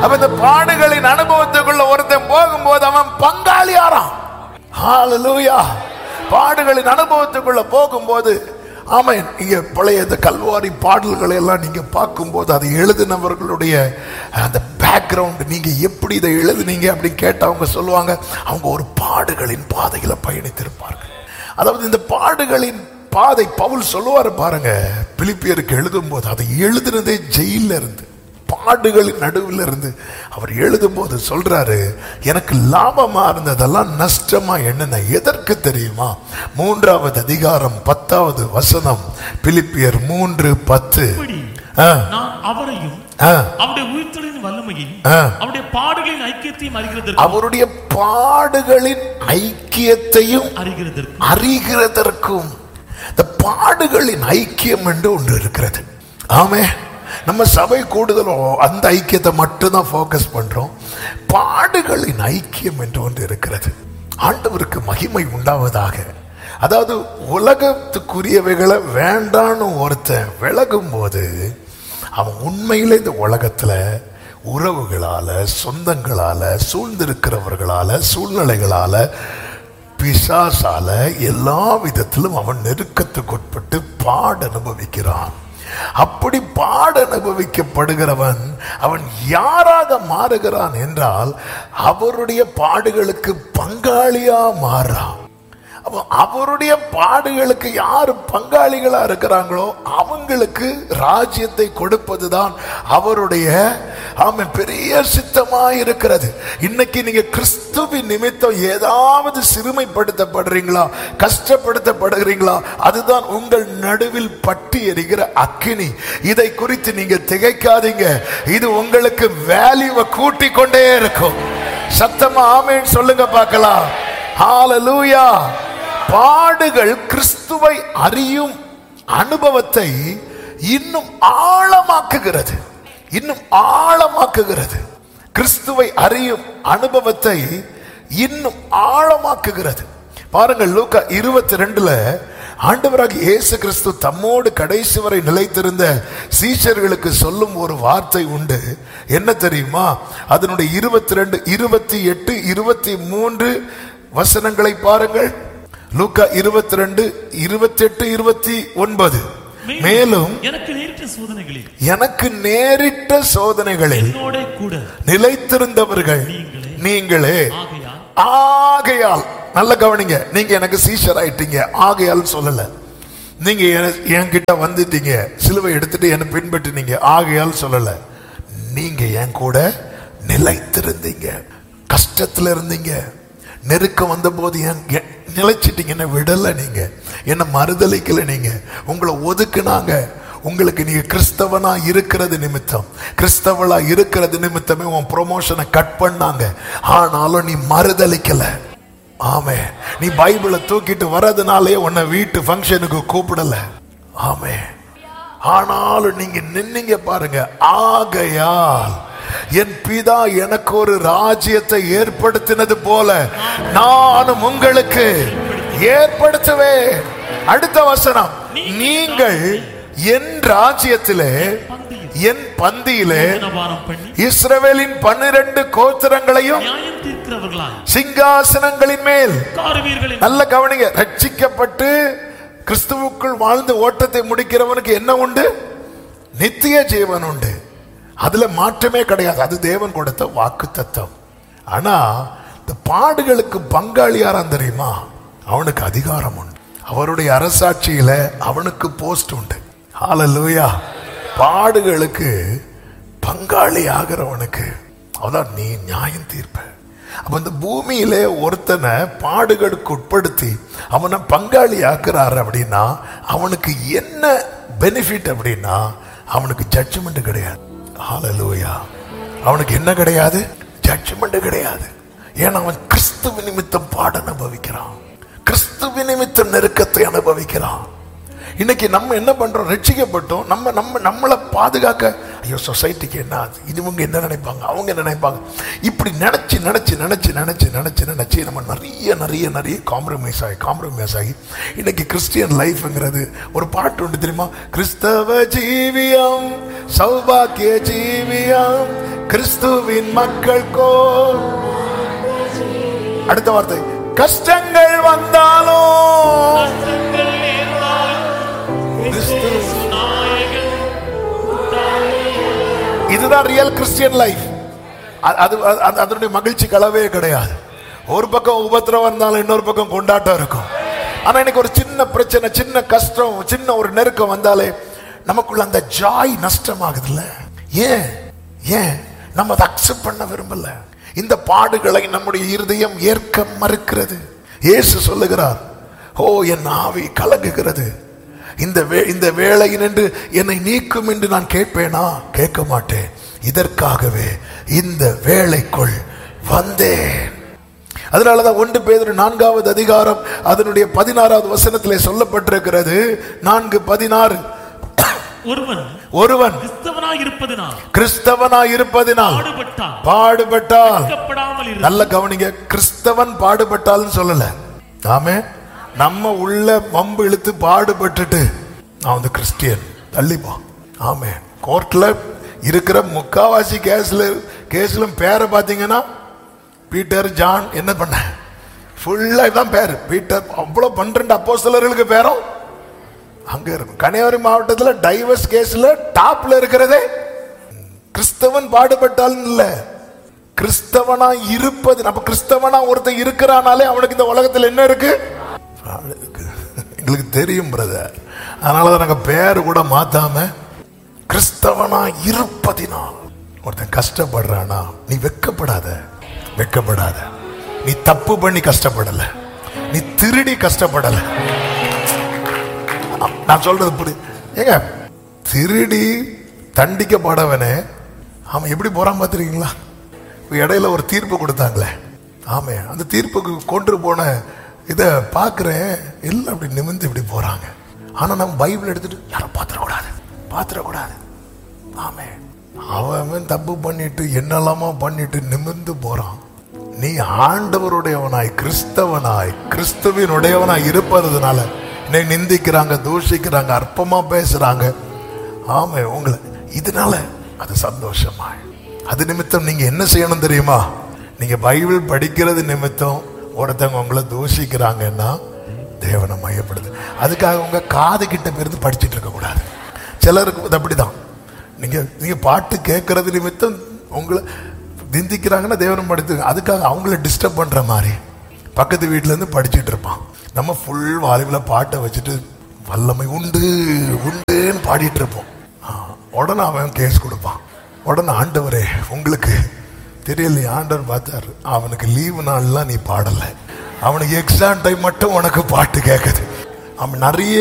அப்ப இந்த பாடுகளின் அனுபவத்துக்குள்ள ஒருத்தன் போகும்போது அவன் பங்காளியாராம் ஹalleluya பாடுகளின் அனுபவத்துக்குள்ள போகும்போது ஆமென் இங்க பழைய இந்த கல்வாரி பாடல்களை எல்லாம் நீங்க பார்க்கும்போது அதை எழுதினவர்களுடைய அந்த பேக்ரவுண்ட் நீங்க எப்படி இதை எழுதுனீங்க அப்படின்னு கேட்டு அவங்க சொல்லுவாங்க அவங்க ஒரு பாடுகளின் பாதையில பயணித்திருப்பார்கள் அதாவது இந்த பாடுகளின் பாதை பவுல் சொல்லுவாரு பாருங்க பிலிப்பியருக்கு எழுதும் போது அதை எழுதுனதே ஜெயில இருந்து பாடுகளின் நடுவில் இருந்து அவர் எழுதும்போது சொல்றாரு எனக்கு லாபமா இருந்ததெல்லாம் நஷ்டமா என்னென்ன எதற்கு தெரியுமா மூன்றாவது அதிகாரம் பத்தாவது வசனம் பிலிப்பியர் மூன்று பத்து இப்படி ஆ, நான் அவரையும் ஆ, அவருடைய உயிர்த்தலின் வல்லமையையும் ஆ. அவருடைய பாடுகளின் ஐக்கியத்தையும் அறிகிறதற்கு அவருடைய பாடுகளின் ஐக்கியத்தையும் அறிகிறதற்கு அறிகிறதற்கும் இந்த பாடுகளின் ஐக்கியம் என்று ஒன்று இருக்கிறது ஆமே நம்ம சபை கூடுதலோ அந்த ஐக்கியத்தை மட்டும்தான் ஃபோக்கஸ் பண்றோம் பாடுகளின் ஐக்கியம் என்று ஒன்று இருக்கிறது ஆண்டவருக்கு மகிமை உண்டாவதாக அதாவது உலகத்துக்குரியவைகளை வேண்டான்னு ஒருத்தன் விலகும் போது அவன் உண்மையில இந்த உலகத்துல உறவுகளால சொந்தங்களால சூழ்ந்திருக்கிறவர்களால சூழ்நிலைகளால பிசாசால எல்லா விதத்திலும் அவன் நெருக்கத்துக்குட்பட்டு பாட அனுபவிக்கிறான் அப்படி பாட அனுபவிக்கப்படுகிறவன் அவன் யாராக மாறுகிறான் என்றால் அவருடைய பாடுகளுக்கு பங்காளியா மாறுறான் அப்போ அவருடைய பாடுகளுக்கு யார் பங்காளிகளா இருக்கிறாங்களோ அவங்களுக்கு ராஜ்யத்தை கொடுப்பதுதான் அவருடைய ஆமென் பெரிய சித்தமா இருக்கிறது இன்னைக்கு நீங்க கிறிஸ்துவின் நிமித்தம் ஏதாவது சிறுமைப்படுத்தப்படுறீங்களா கஷ்டப்படுத்தப்படுகிறீங்களா அதுதான் உங்கள் நடுவில் பட்டி எரிகிற அக்கினி இதை குறித்து நீங்க திகைக்காதீங்க இது உங்களுக்கு வேல்யூவை கூட்டிக் கொண்டே இருக்கும் சத்தமா ஆமேன்னு சொல்லுங்க பார்க்கலாம் ஹalleluya பாடுகள் கிறிஸ்துவை அறியும் அனுபவத்தை இன்னும் ஆழமாக்குகிறது இன்னும் ஆழமாக்குகிறது கிறிஸ்துவை அறியும் அனுபவத்தை இன்னும் ஆழமாக்குகிறது பாருங்கள் லூக்கா இருபத்தி ரெண்டுல ஆண்டவராக இயேசு கிறிஸ்து தம்மோடு கடைசி வரை நிலைத்திருந்த சீஷர்களுக்கு சொல்லும் ஒரு வார்த்தை உண்டு என்ன தெரியுமா அதனுடைய இருபத்தி ரெண்டு இருபத்தி எட்டு இருபத்தி மூன்று வசனங்களை பாருங்கள் லூக்கா இருபத்தி ரெண்டு இருபத்தி எட்டு இருபத்தி ஒன்பது மேலும் எனக்கு நேரிட்ட சோதனைகளில் எனக்கு நேரிட்ட சோதனைகளில் என்னோட கூட நிலைத்திருந்தவர்கள் நீங்களே ஆகையால் ஆகையால் நல்ல கவனிங்க நீங்க எனக்கு சீஷர் ஆயிட்டீங்க ஆகையால் சொல்லல நீங்க என- என்கிட்ட வந்துட்டீங்க சிலுவை எடுத்துட்டு என்ன பின்பற்றினீங்க ஆகையால் சொல்லல நீங்க என் கூட நிலைத்திருந்தீங்க கஷ்டத்துல இருந்தீங்க நெருக்கம் வந்த போது என் என் நிலைச்சிட்டீங்க என்ன விடல நீங்க என்ன மறுதலிக்கல நீங்க உங்களை ஒதுக்குனாங்க உங்களுக்கு நீங்க கிறிஸ்தவனா இருக்கிறது நிமித்தம் கிறிஸ்தவளா இருக்கிறது நிமித்தமே உன் ப்ரொமோஷனை கட் பண்ணாங்க ஆனாலும் நீ மறுதலிக்கல ஆமே நீ பைபிளை தூக்கிட்டு வர்றதுனாலே உன்னை வீட்டு ஃபங்க்ஷனுக்கு கூப்பிடல ஆமே ஆனாலும் நீங்க நின்னீங்க பாருங்க ஆகையால் என் பிதா எனக்கு ஒரு ராஜ்யத்தை ஏற்படுத்தினது போல நானும் உங்களுக்கு ஏற்படுத்துவேன் அடுத்த வசனம் நீங்கள் என் ராஜ்யத்திலே என் பந்தியிலே வாரம் பண்ணி இஸ்ரவேலின் பன்னிரண்டு கோத்திரங்களையும் நியாயம் தீர்க்கிறவர்களாய் சிங்காசனங்களின் மேல் காரவீர்களின் நல்ல கவனிங்க ரட்சிக்கப்பட்டு கிறிஸ்துவுக்குள் வாழ்ந்து ஓட்டத்தை முடிக்கிறவனுக்கு என்ன உண்டு நித்திய ஜீவன் உண்டு அதுல மாற்றமே கிடையாது அது தேவன் கொடுத்த வாக்கு தத்தம் ஆனா இந்த பாடுகளுக்கு பங்காளி யாரான் தெரியுமா அவனுக்கு அதிகாரம் உண்டு அவருடைய அரசாட்சியில அவனுக்கு போஸ்ட் உண்டு ஹalleluya பாடுகளுக்கு பங்காளி ஆகிறவனுக்கு அதான் நீ நியாயம் தீர்ப்ப அப்ப இந்த பூமியிலே ஒருத்தனை பாடுகளுக்கு உட்படுத்தி அவனை பங்காளி ஆக்குறாரு அப்படின்னா அவனுக்கு என்ன பெனிஃபிட் அப்படின்னா அவனுக்கு ஜட்ஜ்மெண்ட் கிடையாது ஹalleluya அவனுக்கு என்ன கிடையாது ஜட்ஜ்மெண்ட் கிடையாது ஏன்னா அவன் கிறிஸ்துவ நிமித்தம் பாட அனுபவிக்கிறான் கிறிஸ்துவ நிமித்தம் நெருக்கத்தை அனுபவிக்கிறான் இன்னைக்கு நம்ம என்ன பண்றோம் ரட்சிக்கப்பட்டோம் நம்ம நம்ம நம்மளை பாதுகாக்க ஐயோ சொசைட்டிக்கு என்ன ஆகுது இவங்க என்ன நினைப்பாங்க அவங்க என்ன நினைப்பாங்க இப்படி நினைச்சு நினைச்சு நினைச்சு நினைச்சு நினைச்சு நினைச்சு நம்ம நிறைய நிறைய நிறைய காம்ப்ரமைஸ் ஆகி காம்ப்ரமைஸ் ஆகி இன்னைக்கு கிறிஸ்டியன் லைஃப்ங்கிறது ஒரு பாட்டு உண்டு தெரியுமா கிறிஸ்தவ ஜீவியம் சௌபாக்கிய ஜீவியம் கிறிஸ்துவின் மக்கள் கோ அடுத்த வார்த்தை கஷ்டங்கள் வந்தாலும் கஷ்டங்கள் நேர்ந்தாலும் கிறிஸ்து நாயகன் இதுதான் ரியல் கிறிஸ்டியன் லைஃப் அது அது- அதனுடைய மகிழ்ச்சி கலவே கிடையாது ஒரு பக்கம் உபத்திரம் வந்தாலும் இன்னொரு பக்கம் கொண்டாட்டம் இருக்கும் ஆனா இன்னைக்கு ஒரு சின்ன பிரச்சனை சின்ன கஷ்டம் சின்ன ஒரு நெருக்கம் வந்தாலே நமக்குள்ள அந்த ஜாய் நஷ்டமாகுதுல்ல ஏன் ஏன் நம்ம அதை அக்செப்ட் பண்ண விரும்பல இந்த பாடுகளை நம்முடைய இருதயம் ஏற்க மறுக்கிறது இயேசு சொல்லுகிறார் ஓ என் ஆவி கலங்குகிறது இந்த வே இந்த வேளையின் என்று என்னை நீக்கும் என்று நான் கேட்பேனா கேட்க மாட்டேன் இதற்காகவே இந்த வேலைக்குள் வந்தேன் அதனாலதான் ஒன்று பேதர் நான்காவது அதிகாரம் அதனுடைய பதினாறாவது வசனத்திலே சொல்லப்பட்டிருக்கிறது நான்கு பதினாறு ஒருவன் ஒருவன் கிறிஸ்தவனாய் இருப்பதினால் கிறிஸ்தவனாய் இருப்பதினால் பாடுபட்டான் பாடுபட்டால் வெட்கப்படாமல் இரு நல்ல கவனிங்க கிறிஸ்தவன் பாடுபட்டால்னு சொல்லல ஆமே நம்ம உள்ள வம்பு இழுத்து பாடுபட்டுட்டு நான் வந்து கிறிஸ்டியன் தள்ளிப்பா ஆமே கோர்ட்ல இருக்கிற முக்காவாசி கேஸ்ல கேஸ்ல பேரை பார்த்தீங்கன்னா பீட்டர் ஜான் என்ன பண்ண ஃபுல்லா இதான் பேர் பீட்டர் அவ்வளவு பன்னிரண்டு அப்போஸ்தலர்களுக்கு பேரும் அங்க இருக்கும் கன்னியாகுமரி மாவட்டத்தில் டைவர்ஸ் கேஸ்ல டாப்ல இருக்கிறதே கிறிஸ்தவன் பாடுபட்டாலும் இல்ல கிறிஸ்தவனா இருப்பது நம்ம கிறிஸ்தவனா ஒருத்தன் இருக்கிறானாலே அவனுக்கு இந்த உலகத்துல என்ன இருக்கு பாடு இருக்கு. எங்களுக்கு தெரியும் பிரதர் அதனாலதான் நாங்க பேரு கூட மாத்தாம கிறிஸ்தவனா இருப்பதினால் ஒருத்தன் கஷ்டப்படுறானா நீ வெக்கப்படாத வெக்கப்படாத நீ தப்பு பண்ணி கஷ்டப்படல நீ திருடி கஷ்டப்படல நான் சொல்றது புரி ஏங்க திருடி தண்டிக்கப்படவனே அவன் எப்படி போறான் பார்த்துருக்கீங்களா இப்ப இடையில ஒரு தீர்ப்பு கொடுத்தாங்களே ஆமே அந்த தீர்ப்புக்கு கொண்டு போன இதை பார்க்குறேன் எல்லாம் அப்படி நிமிர்ந்து இப்படி போறாங்க ஆனா நம்ம பைபிள் எடுத்துட்டு யாரும் பாத்திரக்கூடாது பாத்திரக்கூடாது ஆமே அவன் அவன் தப்பு பண்ணிட்டு என்னெல்லாமோ பண்ணிட்டு நிமிர்ந்து போறான் நீ ஆண்டவருடையவனாய் கிறிஸ்தவனாய் கிறிஸ்துவினுடையவனாய் இருப்பதுனால என்னை நிந்திக்கிறாங்க தூஷிக்கிறாங்க அற்பமா பேசுறாங்க ஆமே உங்களை இதனால அது சந்தோஷமாய் அது நிமித்தம் நீங்க என்ன செய்யணும் தெரியுமா நீங்க பைபிள் படிக்கிறது நிமித்தம் ஒருத்தவங்க உங்களை தூஷிக்கிறாங்கன்னா தேவனை மையப்படுது அதுக்காக உங்க காது கிட்ட இருந்து படிச்சிட்டு இருக்க கூடாது சிலருக்கு அது அப்படிதான் நீங்க நீங்க பாட்டு கேட்கறது நிமித்தம் உங்களை நிந்திக்கிறாங்கன்னா தேவனம் படுத்து அதுக்காக அவங்கள டிஸ்டர்ப் பண்ற மாதிரி பக்கத்து வீட்ல இருந்து படிச்சிட்டு இருப்பான் நம்ம ஃபுல் வாலிபுல பாட்டை வச்சுட்டு வல்லமை உண்டு உண்டுன்னு பாடிட்டு இருப்போம் ஆ, உடனே அவன் கேஸ் கொடுப்பான் உடனே ஆண்டவரே உங்களுக்கு தெரியலையே ஆண்டவர் பார்த்தாரு அவனுக்கு லீவு நாள்லாம் நீ பாடல அவனுக்கு எக்ஸாம் டைம் மட்டும் உனக்கு பாட்டு கேட்குது அவன் நிறைய